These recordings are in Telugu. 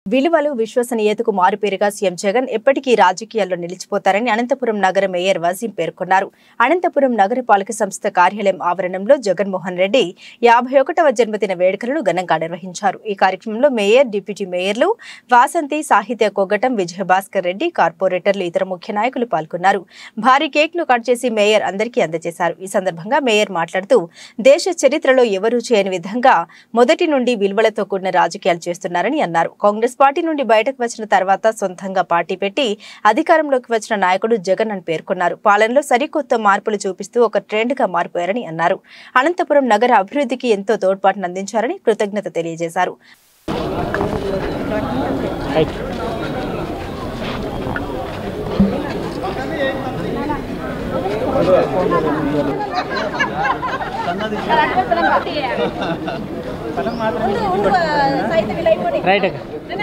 విలువలు విశ్వసనీయతకు మారుపేరుగా సీఎం జగన్ ఎప్పటికీ రాజకీయాల్లో నిలిచిపోతారని అనంతపురం నగర మేయర్ వసీం పేర్కొన్నారు అనంతపురం నగరపాలక సంస్థ కార్యాలయం ఆవరణంలో జగన్మోహన్ రెడ్డి యాభై ఒకటవ జన్మదిన వేడుకలను ఘనంగా నిర్వహించారు ఈ కార్యక్రమంలో మేయర్ డిప్యూటీ మేయర్లు వాసంతి సాహిత్య కొగ్గటం విజయభాస్కర్ రెడ్డి కార్పొరేటర్లు ఇతర ముఖ్య నాయకులు పాల్గొన్నారు భారీ కేక్ను కట్ చేసి మేయర్ అందరికీ అందజేశారు ఈ సందర్భంగా మేయర్ మాట్లాడుతూ దేశ చరిత్రలో ఎవరూ చేయని విధంగా మొదటి నుండి విలువలతో కూడిన రాజకీయాలు చేస్తున్నారని అన్నారు కాంగ్రెస్ పార్టీ నుండి బయటకు వచ్చిన తర్వాత సొంతంగా పార్టీ పెట్టి అధికారంలోకి వచ్చిన నాయకుడు జగన్ అని పేర్కొన్నారు పాలనలో సరికొత్త మార్పులు చూపిస్తూ ఒక ట్రెండ్ గా మారిపోయారని అన్నారు అనంతపురం నగర అభివృద్ధికి ఎంతో తోడ్పాటును అందించారని కృతజ్ఞత తెలియజేశారు రైట్ అక్క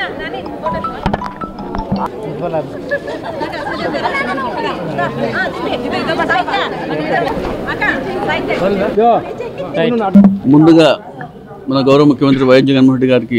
ముందుగా మన గౌరవ ముఖ్యమంత్రి వైఎస్ జగన్మోహన్ రెడ్డి గారికి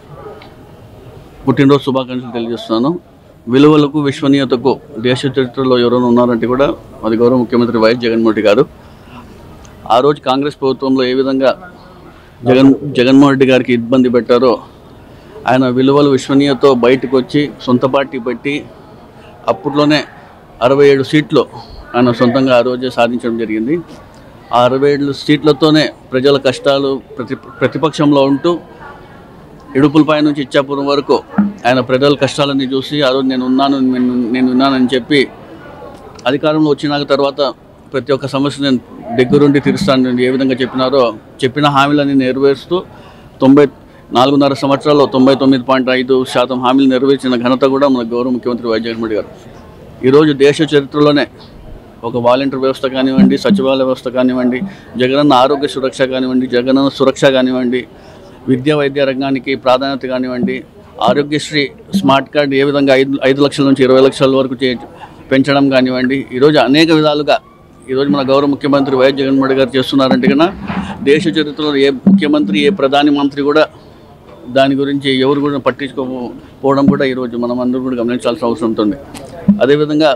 పుట్టినరోజు శుభాకాంక్షలు తెలియజేస్తున్నాను విలువలకు విశ్వనీయతకు దేశ చరిత్రలో ఎవరైనా ఉన్నారంటే కూడా అది గౌరవ ముఖ్యమంత్రి వైఎస్ జగన్మోహన్ రెడ్డి గారు ఆ రోజు కాంగ్రెస్ ప్రభుత్వంలో ఏ విధంగా జగన్ జగన్మోహన్ రెడ్డి గారికి ఇబ్బంది పెట్టారో ఆయన విలువలు విశ్వనీయతో బయటకు వచ్చి సొంత పార్టీ పెట్టి అప్పట్లోనే అరవై ఏడు సీట్లు ఆయన సొంతంగా ఆ రోజే సాధించడం జరిగింది ఆ అరవై ఏడు సీట్లతోనే ప్రజల కష్టాలు ప్రతి ప్రతిపక్షంలో ఉంటూ ఇడుపులపై నుంచి ఇచ్చాపురం వరకు ఆయన ప్రజల కష్టాలన్నీ చూసి ఆ రోజు నేను ఉన్నాను నేను నేను ఉన్నానని చెప్పి అధికారంలో వచ్చినాక తర్వాత ప్రతి ఒక్క సమస్య నేను దగ్గరుండి తీరుస్తాను ఏ విధంగా చెప్పినారో చెప్పిన హామీలన్నీ నెరవేరుస్తూ తొంభై నాలుగున్నర సంవత్సరాల్లో తొంభై తొమ్మిది పాయింట్ ఐదు శాతం హామీలు నెరవేర్చిన ఘనత కూడా మన గౌరవ ముఖ్యమంత్రి వైఎస్ జగన్మోహన్ రెడ్డి గారు ఈరోజు దేశ చరిత్రలోనే ఒక వాలంటీర్ వ్యవస్థ కానివ్వండి సచివాలయ వ్యవస్థ కానివ్వండి జగనన్న ఆరోగ్య సురక్ష కానివ్వండి జగనన్న సురక్ష కానివ్వండి విద్యా వైద్య రంగానికి ప్రాధాన్యత కానివ్వండి ఆరోగ్యశ్రీ స్మార్ట్ కార్డ్ ఏ విధంగా ఐదు ఐదు లక్షల నుంచి ఇరవై లక్షల వరకు చే పెంచడం కానివ్వండి ఈరోజు అనేక విధాలుగా ఈరోజు మన గౌరవ ముఖ్యమంత్రి వైఎస్ జగన్మోహన్ రెడ్డి గారు చేస్తున్నారంటే కన్నా దేశ చరిత్రలో ఏ ముఖ్యమంత్రి ఏ ప్రధాని మంత్రి కూడా దాని గురించి ఎవరు కూడా పట్టించుకోకపోవడం కూడా ఈరోజు మనం అందరూ కూడా గమనించాల్సిన అవసరం ఉంటుంది అదేవిధంగా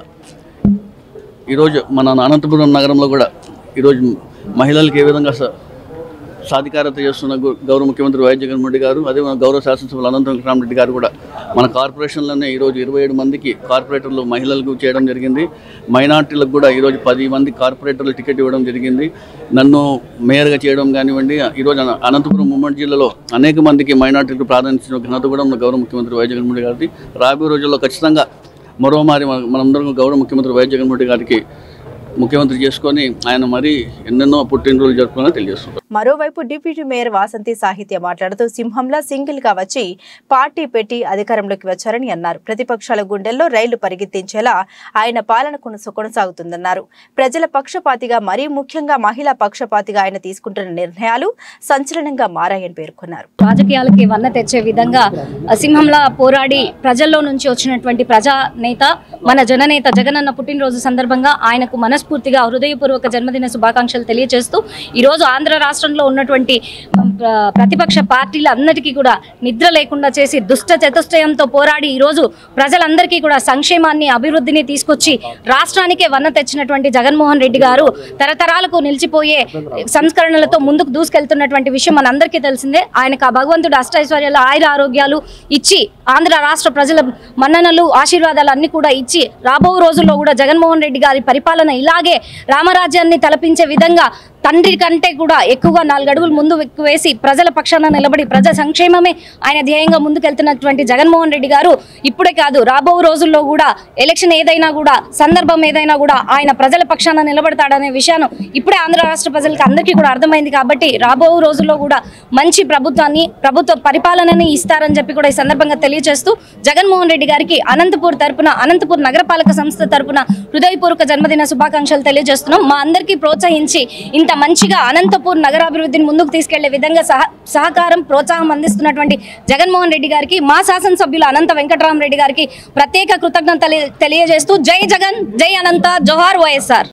ఈరోజు మన అనంతపురం నగరంలో కూడా ఈరోజు మహిళలకు ఏ విధంగా స- సాధికారత చేస్తున్న గు- గౌరవ ముఖ్యమంత్రి వైఎస్ జగన్మోహన్ రెడ్డి గారు అదే మన గౌరవ శాసనసభ్యులు అనంత వెంకటరామరెడ్డి గారు కూడా మన కార్పొరేషన్లోనే ఈరోజు ఇరవై ఏడు మందికి కార్పొరేటర్లు మహిళలకు చేయడం జరిగింది మైనార్టీలకు కూడా ఈరోజు పది మంది కార్పొరేటర్లు టికెట్ ఇవ్వడం జరిగింది నన్ను మేయర్గా చేయడం కానివ్వండి ఈరోజు అన- అనంతపురం ఉమ్మడి జిల్లాలో అనేక మందికి మైనార్టీలకు ప్రాధాన్యత ఇచ్చిన ఘనత కూడా మన గౌరవ ముఖ్యమంత్రి వైఎస్ జగన్మోహన్ రెడ్డి గారిది రాబోయే రోజుల్లో ఖచ్చితంగా మరోమారి మన- మనందరం గౌరవ ముఖ్యమంత్రి వైఎస్ జగన్మోహన్ రెడ్డి గారికి ముఖ్యమంత్రి చేసుకొని ఆయన మరీ ఎన్నెన్నో పుట్టినరోజులు జరుపుకోవాలని తెలియజేస్తున్నారు మరోవైపు డిప్యూటీ మేయర్ వాసంతి సాహిత్య మాట్లాడుతూ సింహంలా సింగిల్ గా వచ్చి పార్టీ పెట్టి అధికారంలోకి వచ్చారని అన్నారు ప్రతిపక్షాల గుండెల్లో రైళ్లు పరిగెత్తించేలా ఆయన పాలన కొనస- కొనసాగుతుందన్నారు ప్రజల పక్షపాతిగా మరీ ముఖ్యంగా మహిళా పక్షపాతిగా ఆయన తీసుకుంటున్న నిర్ణయాలు సంచలనంగా మారాయని పేర్కొన్నారు రాజకీయాలకి వన్న తెచ్చే విధంగా సింహంలా పోరాడి ప్రజల్లో నుంచి వచ్చినటువంటి ప్రజా నేత మన జననేత జగనన్న పుట్టినరోజు సందర్భంగా ఆయనకు మనస్ఫూర్తిగా హృదయపూర్వక జన్మదిన శుభాకాంక్షలు తెలియజేస్తూ ఈరోజు ఆంధ్ర రాష్ట్రంలో ఉన్నటువంటి ప్ర- ప్రతిపక్ష పార్టీలందరికీ కూడా నిద్ర లేకుండా చేసి దుష్ట చతుష్టయంతో పోరాడి ఈరోజు ప్రజలందరికీ కూడా సంక్షేమాన్ని అభివృద్ధిని తీసుకొచ్చి రాష్ట్రానికే వన్న తెచ్చినటువంటి జగన్మోహన్ రెడ్డి గారు తరతరాలకు నిలిచిపోయే సంస్కరణలతో ముందుకు దూసుకెళ్తున్నటువంటి విషయం మనందరికీ తెలిసిందే ఆయనకు ఆ భగవంతుడు అష్టైశ్వర్యాలు ఆయుర ఆరోగ్యాలు ఇచ్చి ఆంధ్ర రాష్ట్ర ప్రజల మన్ననలు ఆశీర్వాదాలు అన్ని కూడా ఇచ్చి రాబో రోజుల్లో కూడా జగన్మోహన్ రెడ్డి గారి పరిపాలన ఇలాగే రామరాజ్యాన్ని తలపించే విధంగా తండ్రి కంటే కూడా ఎక్కువగా నాలుగు అడుగులు ముందు ఎక్కువ వేసి ప్రజల పక్షాన నిలబడి ప్రజా సంక్షేమమే ఆయన ధ్యేయంగా ముందుకెళ్తున్నటువంటి జగన్మోహన్ రెడ్డి గారు ఇప్పుడే కాదు రాబో రోజుల్లో కూడా ఎలక్షన్ ఏదైనా కూడా సందర్భం ఏదైనా కూడా ఆయన ప్రజల పక్షాన నిలబడతాడనే విషయాన్ని ఇప్పుడే ఆంధ్ర రాష్ట్ర ప్రజలకు అందరికీ కూడా అర్థమైంది కాబట్టి రాబో రోజుల్లో కూడా మంచి ప్రభుత్వాన్ని ప్రభుత్వ పరిపాలనని ఇస్తారని చెప్పి కూడా ఈ సందర్భంగా తెలియజేస్తూ జగన్మోహన్ రెడ్డి గారికి అనంతపూర్ తరపున అనంతపూర్ నగరపాలక సంస్థ తరపున హృదయపూర్వక జన్మదిన శుభాకాంక్షలు తెలియజేస్తున్నాం మా అందరికీ ప్రోత్సహించి ఇంత మంచిగా అనంతపూర్ నగరాభివృద్ధిని ముందుకు తీసుకెళ్లే విధంగా సహ సహకారం ప్రోత్సాహం అందిస్తున్నటువంటి జగన్మోహన్ రెడ్డి గారికి మా శాసనసభ్యులు అనంత వెంకటరామరెడ్డి గారికి ప్రత్యేక కృతజ్ఞతలు తెలియజేస్తూ జై జగన్ జై అనంత జోహార్ వైఎస్ఆర్